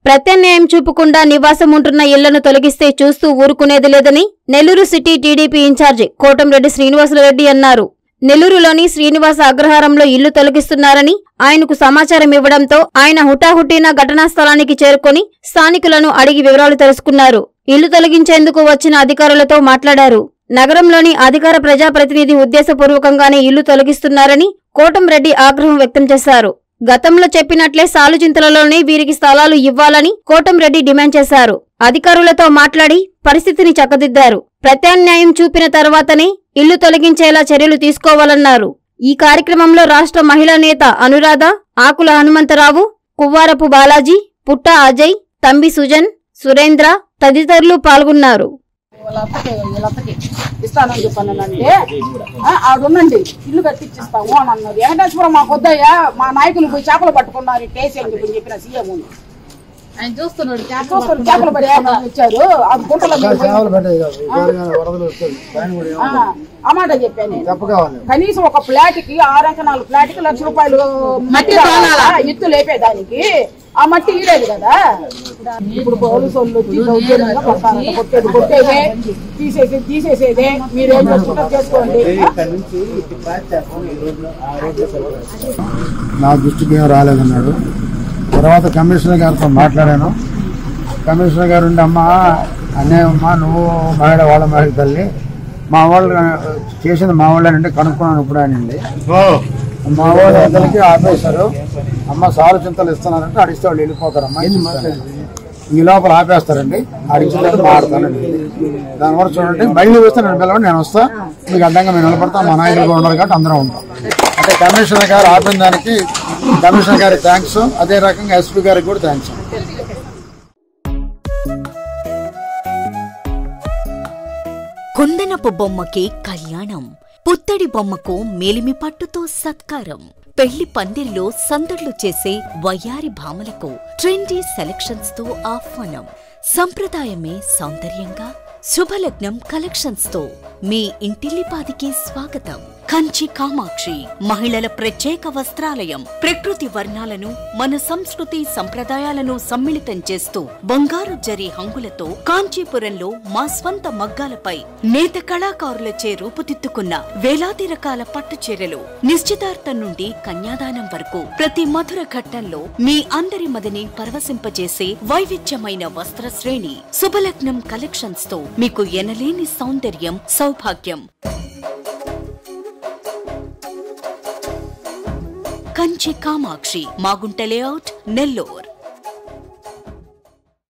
ప్రత్యామ్నాయం చూపకుండా నివాసం ఉంటున్న ఇళ్లను తొలగిస్తే చూస్తూ ఊరుకునేది లేదని Nellore city TDP incharge Kotamreddy Srinivasareddy అన్నారు నెల్లూరులోని శ్రీనివాస అగ్రహారంలో ఇల్లు తొలగిస్తున్నారని ఆయనకు సమాచారం ఇవ్వడంతో ఆయన హుటాహుటిన ఘటనా స్థలానికి చేరుకొని స్థానికులను అడిగి వివరాలు తెలుసుకున్నారు ఇల్లు తొలగించేందుకు వచ్చిన అధికారులతో మాట్లాడారు నగరంలోని అధికార ప్రజాప్రతినిధి ఉద్దేశపూర్వకంగానే ఇల్లు తొలగిస్తున్నారని కోటంరెడ్డి ఆగ్రహం వ్యక్తం చేశారు గతంలో చెప్పినట్లే సాలుజింతలలోనే వీరికి స్థలాలు ఇవ్వాలని కోటంరెడ్డి డిమాండ్ చేశారు అధికారులతో మాట్లాడి పరిస్థితిని చక్కదిద్దారు ప్రత్యామ్నాయం చూపిన తర్వాతనే ఇల్లు తొలగించేలా చర్యలు తీసుకోవాలన్నారు ఈ కార్యక్రమంలో రాష్ట్ర మహిళా నేత అనురాధ ఆకుల హనుమంతరావు కువ్వారపు బాలాజీ పుట్ట అజయ్ తంబి సుజన్ సురేంద్ర తదితరులు పాల్గొన్నారు వాళ్ళ అత్తకి వీళ్ళ అత్తకి ఇస్తానని చెప్పానంటే ఆడుండండి ఇల్లు కట్టించిస్తాము అని అన్నది వెంకటేశ్వరం మాకు వద్దయ్యా మా నాయకులు పోయి చేపలు పట్టుకున్నారు టేసి అని చెప్పి చెప్పిన సీఎం ఆయన చూస్తున్నాడు చూస్తారు చేపలు పట్టుకుని వచ్చారు ఆ గుంటలో మేము పోయి- చేపలు పెట్టేది కాదు విపరీతమైన వరదలు వస్తాయి పైన కూడా ఏమో ఆ, ఆ మాట చెప్పాను నేను. చెప్ప కావాలి కనీసం ఒక ఫ్లాట్ కి ఆరు అంకణాలు ఫ్లాట్ కి లక్ష రూపాయలు మట్టి కావాలా? ఎత్తు లేపేదానికి ఆ మట్టి ఈడేది కదా ఇప్పుడు పోలీసు వాళ్ళు వచ్చి దౌర్జన్యంగా పడతారంట. కొట్టేది కొట్టేదే తీసేసి తీసేసేదే మీరేం చేసుకుంటారు చేసుకోండి నా దృష్టికి ఏం రాలేదన్నాడు తర్వాత కమిషనర్ గారితో మాట్లాడాను కమిషనర్ గారు ఉండి అమ్మా అమ్మా నువ్వు మహిళ వాళ్ళ మహిళ తల్లి మా వాళ్ళు చేసింది మా వాళ్ళనంటే కనుక్కున్నాను ఇప్పుడు అనండి మా వాళ్ళు అందరికి ఆపేశారు అమ్మ సారు చింతలు ఇస్తున్నారంటే అడిస్తే వాళ్ళు వెళ్ళిపోతారమ్మా ఈ లోపల ఆపేస్తారండి అడిగిన తర్వాత మాడతానండి దానివల్ల చూడండి మళ్ళీ వస్తే నేను పిలవండి నేను వస్తా మీకు అడ్డంగా మేము నిలబడతాం మా నాయకులు కూడా ఉన్నారు కాబట్టి అందరం ఉంటాం అంటే కమిషనర్ గారు ఆపిన దానికి కమిషనర్ గారికి థ్యాంక్స్ అదే రకంగా ఎస్పీ గారికి కూడా థ్యాంక్స్ కుందనపు బొమ్మకి కళ్యాణం పుత్తడి బొమ్మకు మేలిమి పట్టుతో సత్కారం పెళ్లి పందిరిలో సందడ్లు చేసే వయ్యారి భామలకు ట్రెండీ సెలక్షన్స్ తో ఆహ్వానం సంప్రదాయమే సౌందర్యంగా శుభలగ్నం కలెక్షన్స్ తో మీ ఇంటిల్లిపాదికి స్వాగతం కంచి కామాక్షి మహిళల ప్రత్యేక వస్త్రాలయం ప్రకృతి వర్ణాలను మన సంస్కృతి సంప్రదాయాలను సమ్మిళితం చేస్తూ బంగారు జరి హంగులతో కాంచీపురంలో మా స్వంత మగ్గాలపై నేత కళాకారులచే రూపుదిద్దుకున్న వేలాది రకాల పట్టు చీరలు నిశ్చితార్థం నుండి కన్యాదానం వరకు ప్రతి మధుర ఘట్టంలో మీ అందరి మదిని పరవశింపజేసే వైవిధ్యమైన వస్త్ర శ్రేణి శుభలగ్నం కలెక్షన్స్ తో మీకు ఎనలేని సౌందర్యం సౌభాగ్యం కంచి కామాక్షి మాగుంట లేఅవుట్ నెల్లూర్